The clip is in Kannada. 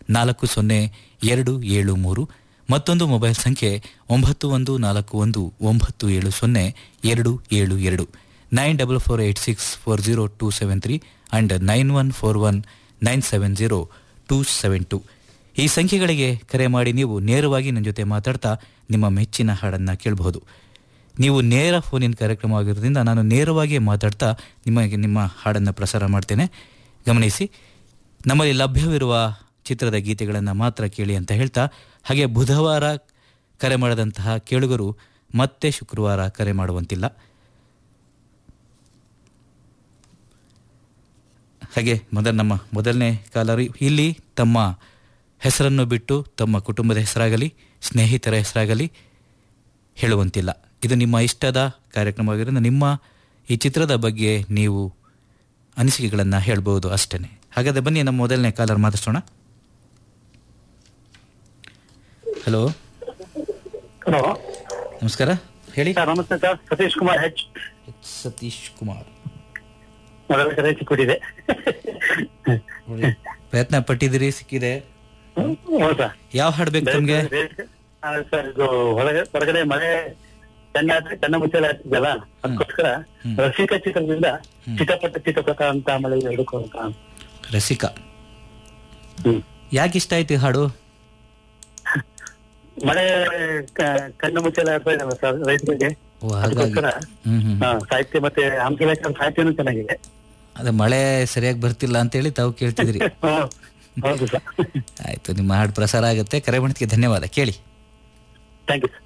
ನಾಲ್ಕು ಸೊನ್ನೆ ಎರಡು ಏಳು ಮೂರು ಮತ್ತೊಂದು ಮೊಬೈಲ್ ಸಂಖ್ಯೆ ಒಂಬತ್ತು ಒಂದು ನಾಲ್ಕು ಒಂದು ಒಂಬತ್ತು ಏಳು ಸೊನ್ನೆ ಎರಡು ಏಳು ಎರಡು nine double four eight six four zero two seven three and nine one four one nine seven zero two seven two ಈ ಸಂಖ್ಯೆಗಳಿಗೆ ಕರೆ ಮಾಡಿ ನೀವು ನೇರವಾಗಿ ನನ್ನ ಜೊತೆ ಮಾತಾಡ್ತಾ ನಿಮ್ಮ ಮೆಚ್ಚಿನ ಹಾಡನ್ನು ಕೇಳಬಹುದು ನೀವು ನೇರ ಫೋನಿನ ಕಾರ್ಯಕ್ರಮ ಆಗಿರೋದ್ರಿಂದ ನಾನು ನೇರವಾಗಿ ಮಾತಾಡ್ತಾ ನಿಮಗೆ ನಿಮ್ಮ ಹಾಡನ್ನು ಪ್ರಸಾರ ಮಾಡ್ತೇನೆ ಗಮನಿಸಿ ನಮ್ಮಲ್ಲಿ ಲಭ್ಯವಿರುವ ಚಿತ್ರದ ಗೀತೆಗಳನ್ನು ಮಾತ್ರ ಕೇಳಿ ಅಂತ ಹೇಳ್ತಾ ಹಾಗೆ ಬುಧವಾರ ಕರೆ ಮಾಡದಂತಹ ಕೇಳುಗರು ಮತ್ತೆ ಶುಕ್ರವಾರ ಕರೆ ಮಾಡುವಂತಿಲ್ಲ ಹಾಗೆ ಮೊದಲ ನಮ್ಮ ಮೊದಲನೇ ಕಾಲರು ಇಲ್ಲಿ ತಮ್ಮ ಹೆಸರನ್ನು ಬಿಟ್ಟು ತಮ್ಮ ಕುಟುಂಬದ ಹೆಸರಾಗಲಿ ಸ್ನೇಹಿತರ ಹೆಸರಾಗಲಿ ಹೇಳುವಂತಿಲ್ಲ ಇದು ನಿಮ್ಮ ಇಷ್ಟದ ಕಾರ್ಯಕ್ರಮವಾಗಿರೋದ್ರಿಂದ ನಿಮ್ಮ ಈ ಚಿತ್ರದ ಬಗ್ಗೆ ನೀವು ಅನಿಸಿಕೆಗಳನ್ನು ಹೇಳ್ಬೋದು ಅಷ್ಟೇ ಹಾಗಾದರೆ ಬನ್ನಿ ನಮ್ಮ ಮೊದಲನೇ ಕಾಲರ್ ಮಾತಾಡ್ಸೋಣ ಹಲೋ ಹಲೋ ನಮಸ್ಕಾರ ಹೇಳಿ ಸರ್ ನಮಸ್ತೆ ಸರ್ ಸತೀಶ್ ಕುಮಾರ್ ಹೆಚ್ ಸತೀಶ್ ಕುಮಾರ್ ಮೊದಲ ಕರೆ ಸಿಕ್ಕಿಬಿಟ್ಟಿದೆ ಪ್ರಯತ್ನ ಪಟ್ಟಿದ್ದೀರಿ ಸಿಕ್ಕಿದೆ ಹೌದು ಸರ್ ಯಾವ ಹಾಡು ಬೇಕು ತಮಗೆ ಆ, ಸರ್ ಇದು ಹೊರಗೆ ಹೊರಗಡೆ ಮಳೆ ಚೆನ್ನ ಚೆನ್ನ ಮುಚ್ಚಲ ಆಗ್ತಿದೆಯಲ್ಲ ಅದಕ್ಕೋಸ್ಕರ ರಸಿಕ ಚಿತ್ರದಿಂದ ಚಿಟಪಟ ಚಿಟಪಟ ಅಂತ ಮಳೆ ಹಿಡ್ಕೊ ಅಂತ ರಸಿಕಾ ಹ್ಮ್ ಯಾಕೆ ಇಷ್ಟ ಆಯ್ತು ಈ ಹಾಡು ಮಳೆ ಕ- ಕಣ್ಣು ಮುಚ್ಚಲ ಆಗ್ತಾ ಇದೆಯಲ್ಲ ಸರ್ ರೈತರಿಗೆ ಓ ಹಾಗಾಗಿ ಅದಕ್ಕೋಸ್ಕರ ಹ್ಮ್ ಹ್ಮ್ ಹಾ, ಸಾಹಿತ್ಯ ಮತ್ತೆ ಹಂಸಲೇಖನ ಸಾಹಿತ್ಯನೂ ಚೆನ್ನಾಗಿದೆ ಅದೇ ಮಳೆ ಸರಿಯಾಗಿ ಬರ್ತಿಲ್ಲ ಅಂತೇಳಿ ತಾವು ಕೇಳ್ತಿದ್ರಿ ಹ್ಮ್. ಹೌದು ಸರ್ ಆಯ್ತು ನಿಮ್ಮ ಹಾಡು ಪ್ರಸಾರ ಆಗುತ್ತೆ ಕರೆ ಮಾಡಿದ್ದಕ್ಕೆ ಧನ್ಯವಾದ ಕೇಳಿ ಥ್ಯಾಂಕ್ ಯು ಸರ್